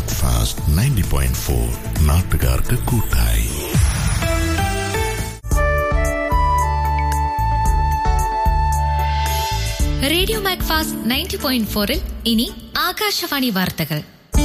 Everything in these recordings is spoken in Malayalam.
മാക്ഫാസ്റ്റ് നയൻറ്റി പോയിന്റ് ഫോർ നാട്ടുകാർക്ക് കൂട്ടായി റേഡിയോ മാക്ഫാസ്റ്റ് നയൻറ്റി പോയിന്റ് ഫോറിൽ ഇനി ആകാശവാണി വാർത്തകൾ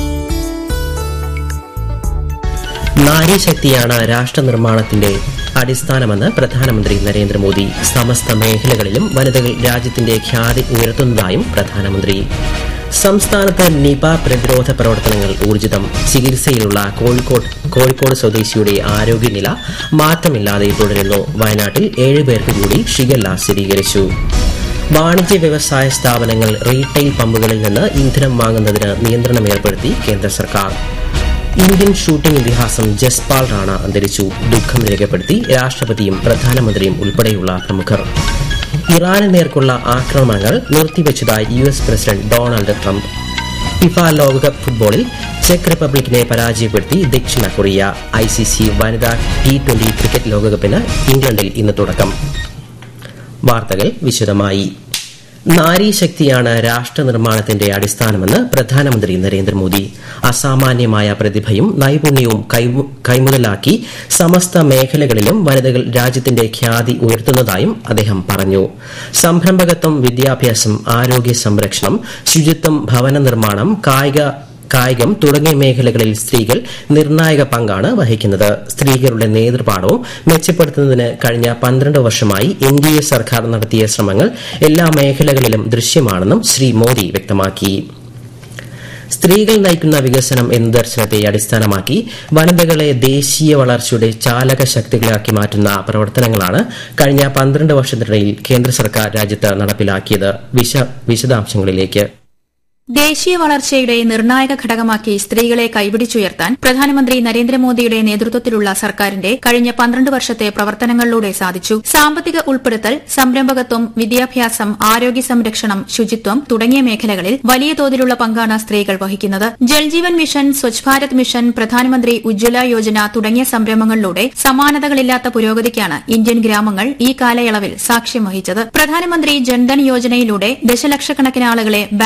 നാരീശക്തിയാണ് രാഷ്ട്ര നിർമ്മാണത്തിന്റെ അടിസ്ഥാനമെന്ന് പ്രധാനമന്ത്രി നരേന്ദ്രമോദി സമസ്ത മേഖലകളിലും വനിതകൾ രാജ്യത്തിന്റെ ഖ്യാതി ഉയർത്തുന്നതായും പ്രധാനമന്ത്രി സംസ്ഥാനത്ത് നിപ പ്രതിരോധ പ്രവർത്തനങ്ങൾ ഊർജിതം ചികിത്സയിലുള്ള കോഴിക്കോട് കോഴിക്കോട് സ്വദേശിയുടെ ആരോഗ്യനില മാറ്റമില്ലാതെ തുടരുന്നു വയനാട്ടിൽ ഏഴ് പേർക്ക് കൂടി ഷിഗല്ല സ്ഥിരീകരിച്ചു വാണിജ്യ വ്യവസായ സ്ഥാപനങ്ങൾ റീറ്റെയിൽ പമ്പുകളിൽ നിന്ന് ഇന്ധനം വാങ്ങുന്നതിന് നിയന്ത്രണം ഏർപ്പെടുത്തി കേന്ദ്ര സർക്കാർ ഇന്ത്യൻ ഷൂട്ടിംഗ് ഇതിഹാസം ജസ്പാൽ റാണ അന്തരിച്ചു ദുഃഖം രേഖപ്പെടുത്തി രാഷ്ട്രപതിയും പ്രധാനമന്ത്രിയും ഉൾപ്പെടെയുള്ള പ്രമുഖർ ഇറാന് നേർക്കുള്ള ആക്രമണങ്ങൾ നിർത്തിവച്ചതായി U S president Donald Trump FIFA ലോകകപ്പ് ഫുട്ബോളിൽ ചെക്ക് റിപ്പബ്ലിക്കിനെ പരാജയപ്പെടുത്തി ദക്ഷിണ കൊറിയ ഐ സി സി വനിതാ ടി ട്വന്റി ക്രിക്കറ്റ് ലോകകപ്പിന് ഇംഗ്ലണ്ടിൽ ഇന്ന് തുടക്കം വാർത്തകൾ വിശദമായി നാരീശക്തിയാണ് രാഷ്ട്ര നിർമ്മാണത്തിന്റെ അടിസ്ഥാനമെന്ന് പ്രധാനമന്ത്രി നരേന്ദ്രമോദി അസാമാന്യമായ പ്രതിഭയും നൈപുണ്യവും കൈമു- കൈമുതലാക്കി സമസ്ത മേഖലകളിലും വനിതകൾ രാജ്യത്തിന്റെ ഖ്യാതി ഉയർത്തുന്നതായും അദ്ദേഹം പറഞ്ഞു സംരംഭകത്വം വിദ്യാഭ്യാസം ആരോഗ്യ സംരക്ഷണം ശുചിത്വം ഭവന നിർമ്മാണം കായിക കായികം തുടങ്ങിയ മേഖലകളിൽ സ്ത്രീകൾ നിർണായക പങ്കാണ് വഹിക്കുന്നത് സ്ത്രീകളുടെ നേതൃപാഠവും മെച്ചപ്പെടുത്തുന്നതിന് കഴിഞ്ഞ പന്ത്രണ്ട് വർഷമായി എൻ ഡി എ സർക്കാർ നടത്തിയ ശ്രമങ്ങൾ എല്ലാ മേഖലകളിലും ദൃശ്യമാണെന്നും ശ്രീ മോദി വ്യക്തമാക്കി സ്ത്രീകൾ നയിക്കുന്ന വികസനം എന്ന ദർശനത്തെ അടിസ്ഥാനമാക്കി വനിതകളെ ദേശീയ വളർച്ചയുടെ ചാലക ശക്തികളാക്കി മാറ്റുന്ന പ്രവർത്തനങ്ങളാണ് കഴിഞ്ഞ പന്ത്രണ്ട് വർഷത്തിനിടയിൽ കേന്ദ്ര സർക്കാർ രാജ്യത്ത് നടപ്പിലാക്കിയത് വിശ വിശദാംശങ്ങളിലേക്ക് ദേശീയ വളർച്ചയുടെ നിർണായക ഘടകമാക്കി സ്ത്രീകളെ കൈപിടിച്ചുയർത്താൻ പ്രധാനമന്ത്രി നരേന്ദ്രമോദിയുടെ നേതൃത്വത്തിലുള്ള സർക്കാരിന്റെ കഴിഞ്ഞ പന്ത്രണ്ട് വർഷത്തെ പ്രവർത്തനങ്ങളിലൂടെ സാധിച്ചു സാമ്പത്തിക ഉൾപ്പെടുത്തൽ സംരംഭകത്വം വിദ്യാഭ്യാസം ആരോഗ്യ സംരക്ഷണം ശുചിത്വം തുടങ്ങിയ മേഖലകളിൽ വലിയ തോതിലുള്ള പങ്കാണ് സ്ത്രീകൾ വഹിക്കുന്നത് ജൽജീവൻ മിഷൻ സ്വച്ഛ് ഭാരത് മിഷൻ പ്രധാനമന്ത്രി ഉജ്ജ്വല യോജന തുടങ്ങിയ സംരംഭങ്ങളിലൂടെ സമാനതകളില്ലാത്ത പുരോഗതിക്കാണ് ഇന്ത്യൻ ഗ്രാമങ്ങൾ ഈ കാലയളവിൽ സാക്ഷ്യം വഹിച്ചത് പ്രധാനമന്ത്രി ജൻധൻ യോജനയിലൂടെ ദശലക്ഷക്കണക്കിന് ആളുകളെ